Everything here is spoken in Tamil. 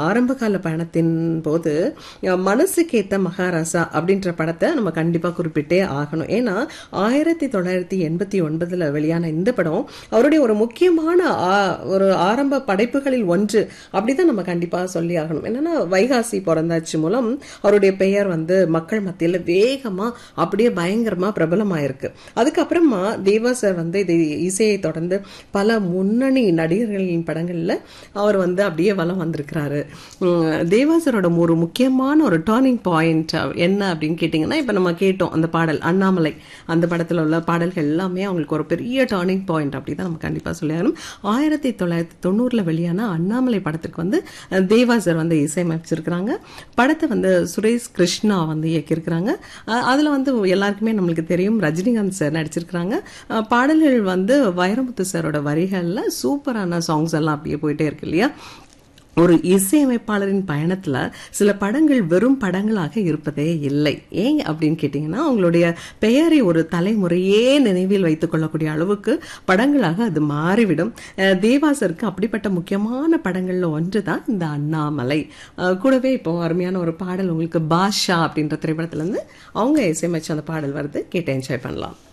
ஆரம்ப கால பயணத்தின் போது அஹ், மனசுக்கேத்த மகாராசா அப்படின்ற படத்தை நம்ம கண்டிப்பா குறிப்பிட்டே ஆகணும் ஏன்னா ஆயிரத்தி தொள்ளாயிரத்தி எண்பத்தி ஒன்பதுல வெளியான இந்த படம் அவருடைய ஒரு முக்கியமான ஆ- ஒரு ஆரம்ப படைப்புகளில் ஒன்று அப்படிதான் நம்ம கண்டிப்பா சொல்லி ஆகணும் என்னன்னா வைகாசி பிறந்தாச்சு மூலம் அவருடைய பெயர் வந்து மக்கள் மத்தியில வேகமா அப்படியே பயங்கரமா பிரபலமாயிருக்கு அதுக்கப்புறமா தேவா சார் வந்து இது இசையை தொடர்ந்து பல முன்னணி நடிகர்களின் படங்கள்ல அவர் வந்து அப்படியே வலம் வந்திருக்கிறாரு உம், தேவா சாரோட ஒரு முக்கியமான ஒரு டேர்னிங் பாயிண்ட் என்ன அப்படின்னு கேட்டிங்கன்னா இப்போ நம்ம கேட்டோம் அந்த பாடல் அண்ணாமலை அந்த படத்தில் உள்ள பாடல்கள் எல்லாமே அவங்களுக்கு ஒரு பெரிய டேர்னிங் பாயிண்ட் அப்படி தான் நம்ம கண்டிப்பாக சொல்லியாகணும் ஆயிரத்தி தொள்ளாயிரத்தி தொண்ணூறில் வெளியான அண்ணாமலை படத்திற்கு வந்து அஹ், தேவா சார் வந்து இசையமைச்சிருக்கிறாங்க படத்தை வந்து சுரேஷ் கிருஷ்ணா வந்து இயக்கியிருக்கிறாங்க அஹ், அதுல வந்து எல்லாருக்குமே நம்மளுக்கு தெரியும் ரஜினிகாந்த் சார் நடிச்சிருக்கிறாங்க அஹ், பாடல்கள் வந்து வைரமுத்து சாரோட வரிகள்ல சூப்பரான சாங்ஸ் எல்லாம் அப்படியே போயிட்டே இருக்கு இல்லையா ஒரு இசையமைப்பாளரின் பயணத்துல சில படங்கள் வெறும் படங்களாக இருப்பதே இல்லை ஏன் அப்படின்னு கேட்டிங்கன்னா அவங்களுடைய பெயரை ஒரு தலைமுறையே நினைவில் வைத்துக் கொள்ளக்கூடிய அளவுக்கு படங்களாக அது மாறிவிடும் அஹ் தேவாசருக்கு அப்படிப்பட்ட முக்கியமான படங்கள்ல ஒன்று தான் இந்த அண்ணாமலை அஹ் கூடவே இப்போ அருமையான ஒரு பாடல் உங்களுக்கு பாஷா அப்படின்ற திரைப்படத்துல இருந்து அவங்க இசையமைச்ச அந்த பாடல் வருது கேட்டு என்ஜாய் பண்ணலாம்